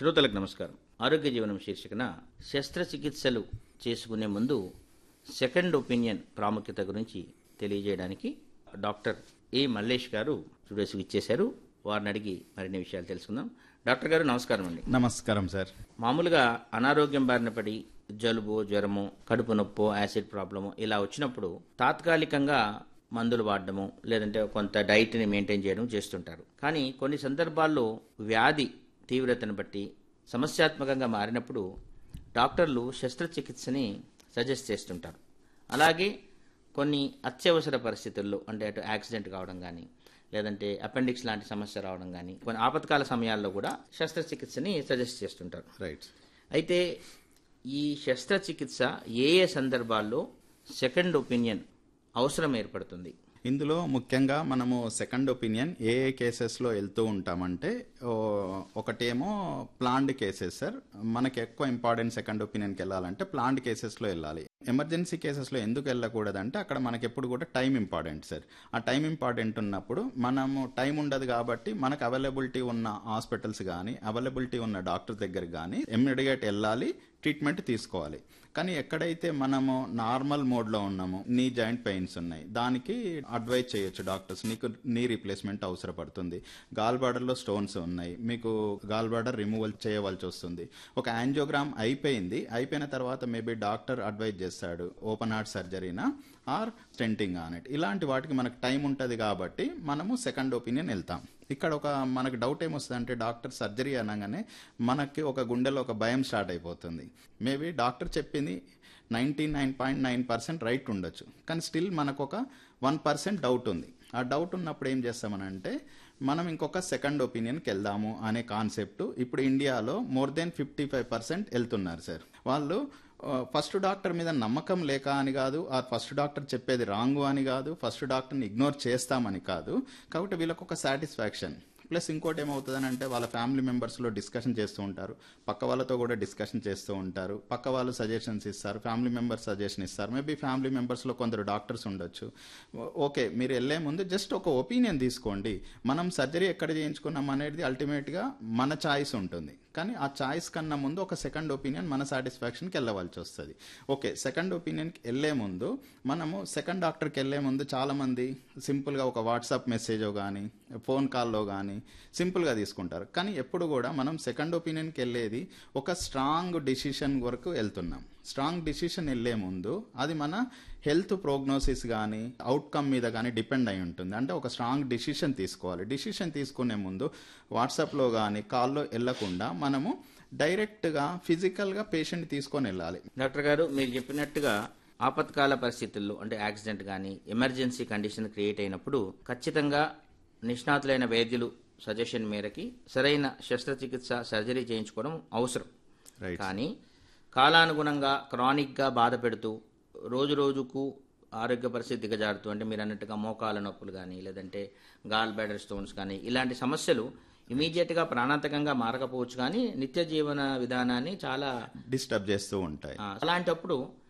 శ్రోతలకు నమస్కారం ఆరోగ్య జీవనం శీర్షికన శస్త్రచికిత్సలు చేసుకునే ముందు సెకండ్ ఒపీనియన్ ప్రాముఖ్యత గురించి తెలియజేయడానికి డాక్టర్ ఏ మల్లేష్ గారు స్టూడియోస్కి ఇచ్చేశారు వారిని అడిగి మరిన్ని విషయాలు తెలుసుకుందాం డాక్టర్ గారు నమస్కారం అండి నమస్కారం సార్ మామూలుగా అనారోగ్యం బారిన పడి జలుబు జ్వరము కడుపు నొప్పో యాసిడ్ ప్రాబ్లము ఇలా వచ్చినప్పుడు తాత్కాలికంగా మందులు వాడడము లేదంటే కొంత డైట్ని మెయింటైన్ చేయడం చేస్తుంటారు కానీ కొన్ని సందర్భాల్లో వ్యాధి తీవ్రతను బట్టి సమస్యాత్మకంగా మారినప్పుడు డాక్టర్లు శస్త్రచికిత్సని సజెస్ట్ చేస్తుంటారు అలాగే కొన్ని అత్యవసర పరిస్థితుల్లో అంటే అటు యాక్సిడెంట్ కావడం కానీ లేదంటే అపెండిక్స్ లాంటి సమస్య రావడం కానీ కొన్ని ఆపత్కాల సమయాల్లో కూడా శస్త్రచికిత్సని సజెస్ట్ చేస్తుంటారు రైట్ అయితే ఈ శస్త్రచికిత్స ఏ ఏ సందర్భాల్లో సెకండ్ ఒపీనియన్ అవసరం ఏర్పడుతుంది ఇందులో ముఖ్యంగా మనము సెకండ్ ఒపీనియన్ ఏ ఏ కేసెస్లో వెళ్తూ ఉంటామంటే ఓ, ఒకటేమో ప్లాండ్ కేసెస్ సార్ మనకి ఎక్కువ ఇంపార్టెంట్ సెకండ్ ఒపీనియన్కి వెళ్ళాలంటే ప్లాండ్ కేసెస్లో వెళ్ళాలి ఎమర్జెన్సీ కేసెస్లో ఎందుకు వెళ్ళకూడదంటే అక్కడ మనకి ఎప్పుడు కూడా టైం ఇంపార్టెంట్ సార్ ఆ టైం ఇంపార్టెంట్ ఉన్నప్పుడు మనము టైం ఉండదు కాబట్టి మనకు అవైలబిలిటీ ఉన్న హాస్పిటల్స్ కానీ అవైలబిలిటీ ఉన్న డాక్టర్ దగ్గర కానీ ఇమ్మీడియట్ వెళ్ళాలి ట్రీట్మెంట్ తీసుకోవాలి కానీ ఎక్కడైతే మనము నార్మల్ మోడ్లో ఉన్నామో నీ జాయింట్ పెయిన్స్ ఉన్నాయి దానికి అడ్వైజ్ చేయొచ్చు డాక్టర్స్ నీకు నీ రీప్లేస్మెంట్ అవసరపడుతుంది గాల్ బార్డర్లో స్టోన్స్ ఉన్నాయి మీకు గాల్ బార్డర్ రిమూవల్ చేయవలసి వస్తుంది ఒక యాంజియోగ్రామ్ అయిపోయింది అయిపోయిన తర్వాత మేబీ డాక్టర్ అడ్వైజ్ చేస్తాడు ఓపెన్ హార్ట్ సర్జరీనా ఆర్ స్టెంటింగ్ ఆనెట్ ఇలాంటి వాటికి మనకు టైం ఉంటుంది కాబట్టి మనము సెకండ్ ఒపీనియన్ వెళ్తాం ఇక్కడ ఒక మనకు డౌట్ ఏమొస్తుంది అంటే డాక్టర్ సర్జరీ అనగానే మనకి ఒక గుండెలో ఒక భయం స్టార్ట్ అయిపోతుంది మేబీ డాక్టర్ చెప్పింది ninety nine point nine percent right ఉండొచ్చు కానీ స్టిల్ మనకు ఒక వన్ పర్సెంట్ డౌట్ ఉంది ఆ డౌట్ ఉన్నప్పుడు ఏం చేస్తామనంటే మనం ఇంకొక సెకండ్ ఒపీనియన్కి వెళ్దాము అనే కాన్సెప్ట్ ఇప్పుడు ఇండియాలో more than fifty five percent వెళ్తున్నారు సార్ వాళ్ళు ఫస్ట్ డాక్టర్ మీద నమ్మకం లేక అని కాదు ఆ ఫస్ట్ డాక్టర్ చెప్పేది రాంగ్ అని కాదు ఫస్ట్ డాక్టర్ని ఇగ్నోర్ చేస్తామని కాదు కాబట్టి వీళ్ళకి ఒక సాటిస్ఫాక్షన్ ప్లస్ ఇంకోటి ఏమవుతుందని అంటే వాళ్ళ ఫ్యామిలీ మెంబర్స్లో డిస్కషన్ చేస్తూ ఉంటారు పక్క వాళ్ళతో కూడా డిస్కషన్ చేస్తూ ఉంటారు పక్క వాళ్ళు సజెషన్స్ ఇస్తారు ఫ్యామిలీ మెంబర్స్ సజెషన్ ఇస్తారు మేబీ ఫ్యామిలీ మెంబర్స్లో కొందరు డాక్టర్స్ ఉండొచ్చు ఓకే మీరు వెళ్ళే ముందు జస్ట్ ఒక ఒపీనియన్ తీసుకోండి మనం సర్జరీ ఎక్కడ చేయించుకున్నాం అనేది అల్టిమేట్గా మన చాయిస్ ఉంటుంది కానీ ఆ చాయిస్ కన్నా ముందు ఒక సెకండ్ ఒపీనియన్ మన సాటిస్ఫాక్షన్కి వెళ్ళవలసి వస్తుంది ఓకే సెకండ్ ఒపీనియన్కి వెళ్ళే ముందు మనము సెకండ్ డాక్టర్కి వెళ్ళే ముందు చాలామంది సింపుల్గా ఒక వాట్సాప్ మెసేజో కానీ ఫోన్ కాల్లో కానీ సింపుల్గా తీసుకుంటారు కానీ ఎప్పుడు కూడా మనం సెకండ్ ఒపీనియన్కి వెళ్ళేది ఒక స్ట్రాంగ్ డిసిషన్ వరకు వెళ్తున్నాం స్ట్రాంగ్ డిసిషన్ వెళ్ళే ముందు అది మన హెల్త్ ప్రోగ్నోసిస్ కానీ అవుట్కమ్ మీద కానీ డిపెండ్ అయి ఉంటుంది అంటే ఒక స్ట్రాంగ్ డిసిషన్ తీసుకోవాలి డిసిషన్ తీసుకునే ముందు వాట్సాప్లో కానీ కాల్లో వెళ్ళకుండా మనము డైరెక్ట్గా ఫిజికల్గా పేషెంట్ తీసుకొని వెళ్ళాలి డాక్టర్ గారు మీరు చెప్పినట్టుగా ఆపత్కాల పరిస్థితుల్లో అంటే యాక్సిడెంట్ కానీ ఎమర్జెన్సీ కండిషన్ క్రియేట్ అయినప్పుడు ఖచ్చితంగా నిష్ణాతులైన వైద్యులు సజెషన్ మేరకి సరైన శస్త్రచికిత్స సర్జరీ చేయించుకోవడం అవసరం రైట్ కానీ కాలానుగుణంగా క్రానిక్గా బాధ పెడుతూ రోజు రోజుకు ఆరోగ్య పరిస్థితి దిగజారుతూ అంటే మీరు అన్నట్టుగా మోకాల నొప్పులు కానీ లేదంటే గాల్ బ్యాడర్ స్టోన్స్ కానీ ఇలాంటి సమస్యలు ఇమీడియట్గా ప్రాణాంతకంగా మారకపోవచ్చు కానీ నిత్య జీవన విధానాన్ని చాలా డిస్టర్బ్ చేస్తూ ఉంటాయి ఆ, అలాంటప్పుడు